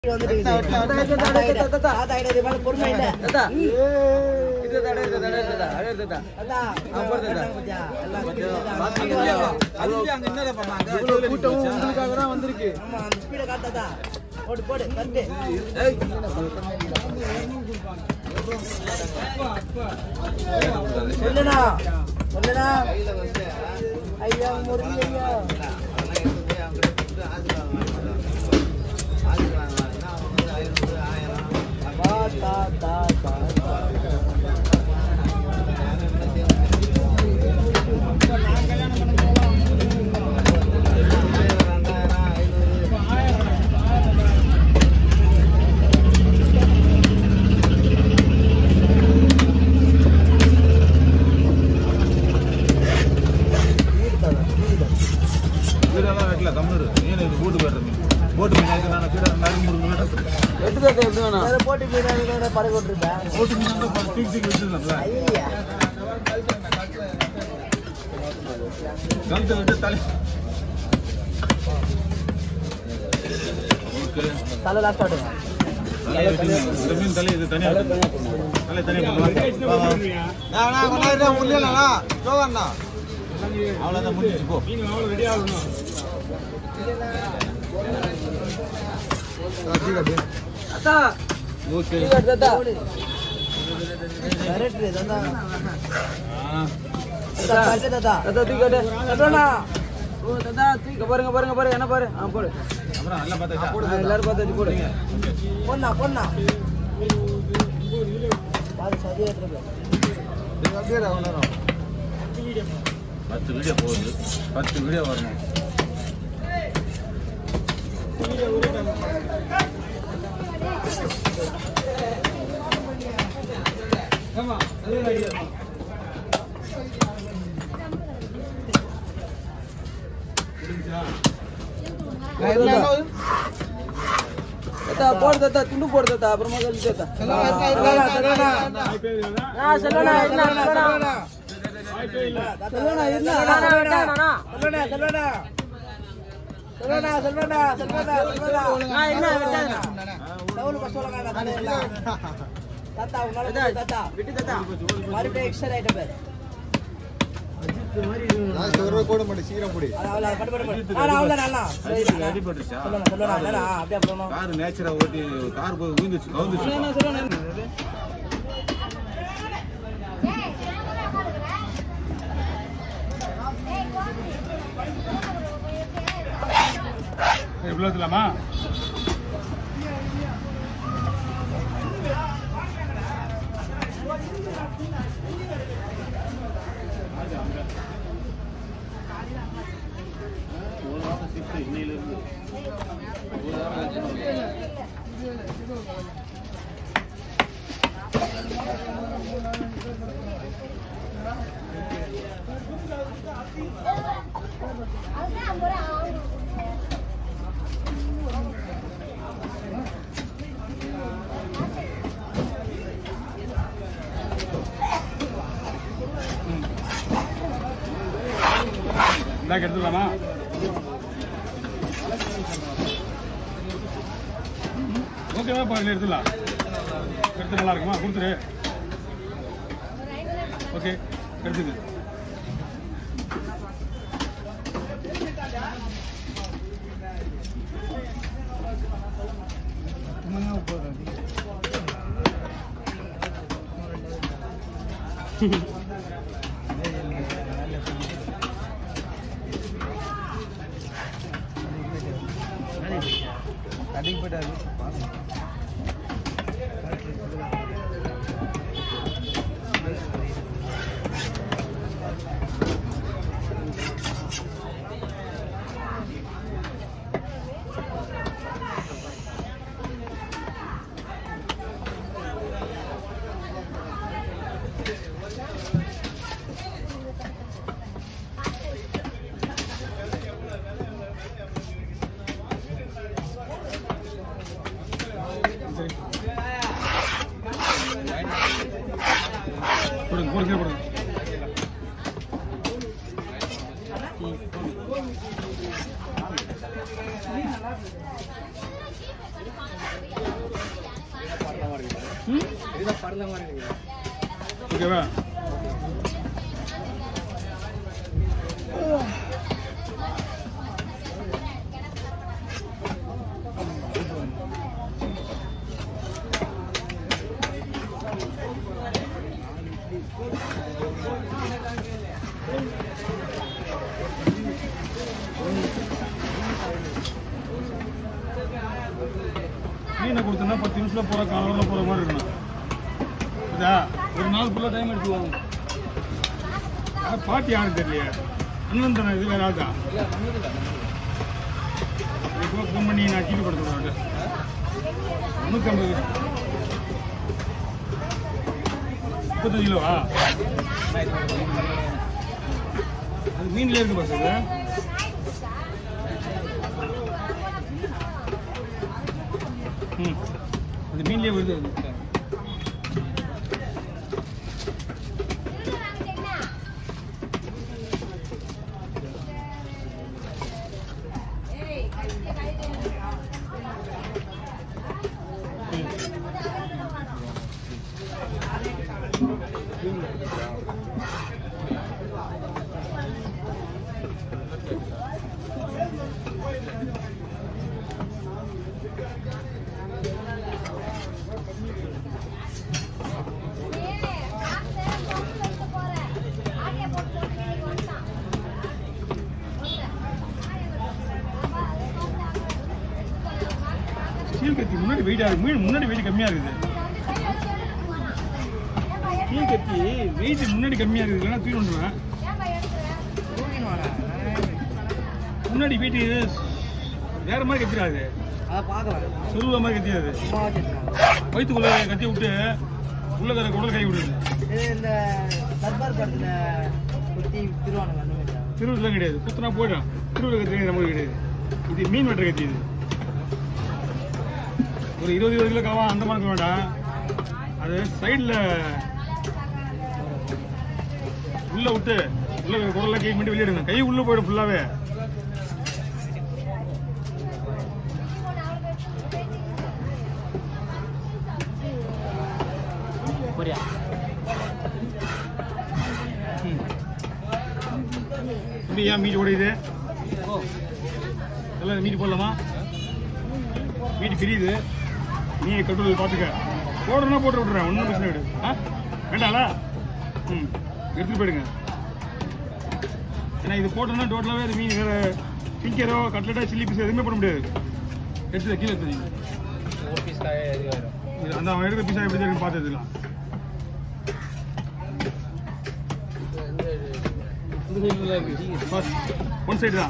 சொல்லுடா சொல்லுடா ஐயா முருகி ஐயா வா, தா, தா, தா, தா. வீடெல்லாம் வைக்கல தமிழ் ஏன் இது வீட்டு போயிடுறது போட்டு மீன் ஆயிடுச்சு நான் கீழே நறுக்கு முருங்க வேற போட்டி மீன் பறக்க விட்டுருப்பேன் போட்டு மீன் தான் தூக்கி தூக்கி வச்சிருந்தோம்ல ஐயா கழுத்தை விட்டு தலை ஓகே தலை லாஸ்ட் ஆடுங்க தலையை வெட்டி இந்த மீன் தலை இது தனியாக தலை தனியாக அவ்வளோதான் முடிஞ்சிச்சு போ ஓகே கரெக்ட் தாத்தா ஆ தாத்தா கரெக்ட் தாத்தா தாத்தா தூக்கி கட்டு கட்டோண்ணா ஓ தாத்தா தூக்கி பாருங்க பாருங்க பாருங்க என்ன பாரு ஆ போடு அப்புறம் நல்லா பார்த்தாச்சா ஆ, எல்லாரும் பார்த்தாச்சு போடு பொண்ணா பொண்ணா பாரு சரி ஏற்றுறது பத்து வீடியோ போகுது பத்து வீடியோ வரணும் தாத்தா போடு தாத்தா துண்டு போடு தாத்தா அப்புறமா கழிச்சு தாத்தா சொல்லணா சொல்லணா ஆ சொல்லணா என்ன சொல்லணா சொல்லணா என்ன சொல்லணா சொல்லணா சொல்லணா சொல்லணா சொல்லணா சொல்லணா சொல்லணா என்ன விட்டாதா சவுல் கஷ்டம் தாத்தா தாத்தா உன்னால தாத்தா விட்டு தாத்தா மறுபடியும் எக்ஸ்ட்ரா ஐட்டம் பேர் அவ்வளோ பட்டு பட்டு பட்டு ஆ அவ்வளோ நல்லா அடி- அடிபட்டுருச்சா சொல்லணா சொல்லணா என்னடா அப்படியே அப்புறமா கார் நேச்சரா ஓட்டி கார் போய் விழுந்துச்சு கவுந்துச்சு சொல்லணா சொல்லணா எவ்வளோ எடுத்துலாமா இந்தாக்க எடுத்துக்கலாமா ஓகேவா பாருங்க எடுத்துடலாம் எடுத்து நல்லா இருக்குமா கொடுத்துரு ஓகே எடுத்துக்கு ம் ஓகேவா மீனை கொடுத்தனா பத்து நிமிஷத்துல போற காலவரில் போற மாதிரி இருக்கணும் இதா ஒரு நாள் ஃபுல்லாக டைம் எடுத்துக்குவாங்க ஆனா, பாட்டி யாருக்கு தெரியலையே அண்ணன் தானே இது வேற ஆகுதா இப்போ ஃபோன் பண்ணி நான் கீழே படுத்துருவாங்க முந்நூற்றம்பது முப்பத்தஞ்சு கிலோவா அது மீன்ல இருக்கு பாஸ் அது ம் அது மீன்லேயே வருது அது ஸ்டீல் கத்தி முன்னாடி வெயிட் ஆகுது மீன் முன்னாடி வெயிட் கம்மியா இருக்குது ஸ்டீல் கத்தி வெயிட் முன்னாடி கம்மியா இருக்குது இல்லைன்னா தூக்கி வந்துடுவேன் முன்னாடி வெயிட் வேற மாதிரி கத்திராது அதை பார்க்கலாம் சொருவ மாதிரி கத்தியாது சும்மா வச்சுருக்காங்க வயிற்றுக்குள்ள கத்தி விட்டு உள்ள கரை குடல் கை விடுது இது இந்த தர்பார் படத்துல குத்தி திருவானுங்க அந்த மாதிரி தான். திருவள்ளூர்லாம் கிடையாது குத்துனா போயிடும் திருவள்ளூர் கத்தி நமக்கு கிடையாது இது மீன் வெட்டுற கத்தி இது ஒரு இருபது இருபது கிலோ கவா அந்த மாதிரி இருக்க வேண்டாம் அது சைடில் உள்ள விட்டு உள்ள குடல கை மட்டும் வெளியிடுங்க கை உள்ள போயிடும் ஃபுல்லாவே புரியா தம்பி ஏன் மீட் உடையுது எல்லாம் மீட் போடலாமா மீட் பிரியுது நீ கட்டுறது பார்த்துக்க போடுறனா போட்டு விட்றேன் ஒன்றும் பிரச்சனை கிடையாது ஆ வேண்டாம்ல ம் எடுத்துட்டு போயிடுங்க ஏன்னா இது போட்டோம்னா டோட்டலாகவே அது மீன் வேறு பிங்கரோ கட்லட்டோ சில்லி பீஸ் எதுவுமே போட முடியாது எடுத்து கீழே எடுத்து வைங்க. ஒரு பீஸ் இது வரும் இது அந்த அவன் எடுக்கிற பீஸா எப்படி இருக்குன்னு பார்த்து எடுத்துக்கலாம் பஸ் ஒன் சைடு தான்